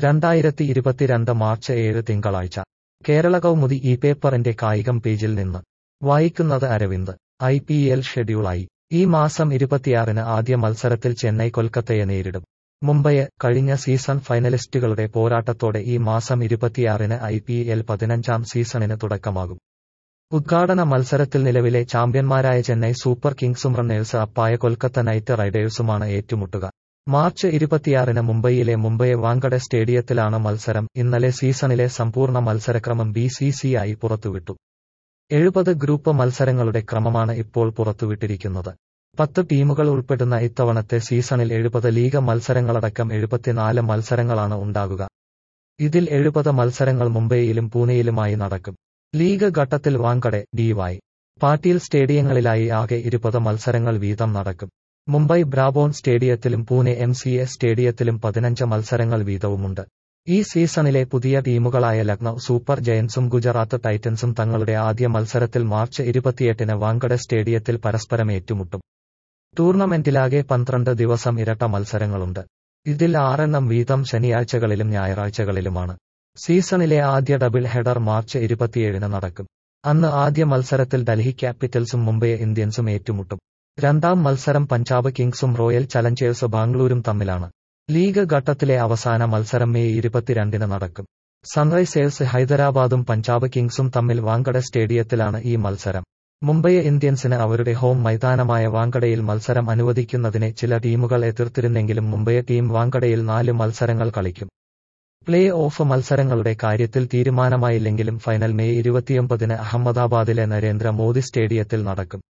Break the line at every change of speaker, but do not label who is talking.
രണ്ടായിരത്തി ഇരുപത്തിരണ്ട് മാർച്ച് ഏഴ് തിങ്കളാഴ്ച കേരള കൗമുദി ഈ പേപ്പറിന്റെ കായികം പേജിൽ നിന്ന് വായിക്കുന്നത് അരവിന്ദ് ഐ പി എൽ ഷെഡ്യൂളായി ഈ മാസം ഇരുപത്തിയാറിന് ആദ്യ മത്സരത്തിൽ ചെന്നൈ കൊൽക്കത്തയെ നേരിടും മുംബൈയെ കഴിഞ്ഞ സീസൺ ഫൈനലിസ്റ്റുകളുടെ പോരാട്ടത്തോടെ ഈ മാസം ഇരുപത്തിയാറിന് ഐ പി എൽ പതിനഞ്ചാം സീസണിന് തുടക്കമാകും ഉദ്ഘാടന മത്സരത്തിൽ നിലവിലെ ചാമ്പ്യന്മാരായ ചെന്നൈ സൂപ്പർ കിങ്സും റണ്ണേഴ്സ് അപ്പായ കൊൽക്കത്ത നൈറ്റ് റൈഡേഴ്സുമാണ് ഏറ്റുമുട്ടുക മാർച്ച് ഇരുപത്തിയാറിന് മുംബൈയിലെ മുംബൈ വാങ്കഡെ സ്റ്റേഡിയത്തിലാണ് മത്സരം ഇന്നലെ സീസണിലെ സമ്പൂർണ്ണ മത്സരക്രമം ബി സി സി ഐ പുറത്തുവിട്ടു എഴുപത് ഗ്രൂപ്പ് മത്സരങ്ങളുടെ ക്രമമാണ് ഇപ്പോൾ പുറത്തുവിട്ടിരിക്കുന്നത് പത്ത് ടീമുകൾ ഉൾപ്പെടുന്ന ഇത്തവണത്തെ സീസണിൽ എഴുപത് ലീഗ് മത്സരങ്ങളടക്കം എഴുപത്തിനാല് മത്സരങ്ങളാണ് ഉണ്ടാകുക ഇതിൽ എഴുപത് മത്സരങ്ങൾ മുംബൈയിലും പൂനെയിലുമായി നടക്കും ലീഗ് ഘട്ടത്തിൽ വാങ്കഡെ ഡിവൈ പാട്ടീൽ സ്റ്റേഡിയങ്ങളിലായി ആകെ ഇരുപത് മത്സരങ്ങൾ വീതം നടക്കും മുംബൈ ബ്രാബോൺ സ്റ്റേഡിയത്തിലും പൂനെ എം സി എ സ്റ്റേഡിയത്തിലും പതിനഞ്ച് മത്സരങ്ങൾ വീതവുമുണ്ട് ഈ സീസണിലെ പുതിയ ടീമുകളായ ലക്നൌ സൂപ്പർ ജയൻസും ഗുജറാത്ത് ടൈറ്റൻസും തങ്ങളുടെ ആദ്യ മത്സരത്തിൽ മാർച്ച് ഇരുപത്തിയെട്ടിന് വാങ്കഡെ സ്റ്റേഡിയത്തിൽ പരസ്പരം ഏറ്റുമുട്ടും ടൂർണമെന്റിലാകെ പന്ത്രണ്ട് ദിവസം ഇരട്ട മത്സരങ്ങളുണ്ട് ഇതിൽ ആറെണ്ണം വീതം ശനിയാഴ്ചകളിലും ഞായറാഴ്ചകളിലുമാണ് സീസണിലെ ആദ്യ ഡബിൾ ഹെഡർ മാർച്ച് ഇരുപത്തിയേഴിന് നടക്കും അന്ന് ആദ്യ മത്സരത്തിൽ ഡൽഹി ക്യാപിറ്റൽസും മുംബൈ ഇന്ത്യൻസും ഏറ്റുമുട്ടും രണ്ടാം മത്സരം പഞ്ചാബ് കിങ്സും റോയൽ ചലഞ്ചേഴ്സ് ബാംഗ്ലൂരും തമ്മിലാണ് ലീഗ് ഘട്ടത്തിലെ അവസാന മത്സരം മെയ് ഇരുപത്തിരണ്ടിന് നടക്കും സൺറൈസേഴ്സ് ഹൈദരാബാദും പഞ്ചാബ് കിങ്സും തമ്മിൽ വാങ്കഡെ സ്റ്റേഡിയത്തിലാണ് ഈ മത്സരം മുംബൈ ഇന്ത്യൻസിന് അവരുടെ ഹോം മൈതാനമായ വാങ്കഡയിൽ മത്സരം അനുവദിക്കുന്നതിനെ ചില ടീമുകൾ എതിർത്തിരുന്നെങ്കിലും മുംബൈ ടീം വാങ്കഡയിൽ നാല് മത്സരങ്ങൾ കളിക്കും പ്ലേ ഓഫ് മത്സരങ്ങളുടെ കാര്യത്തിൽ തീരുമാനമായില്ലെങ്കിലും ഫൈനൽ മെയ് ഇരുപത്തിയൊമ്പതിന് അഹമ്മദാബാദിലെ നരേന്ദ്ര മോദി സ്റ്റേഡിയത്തിൽ നടക്കും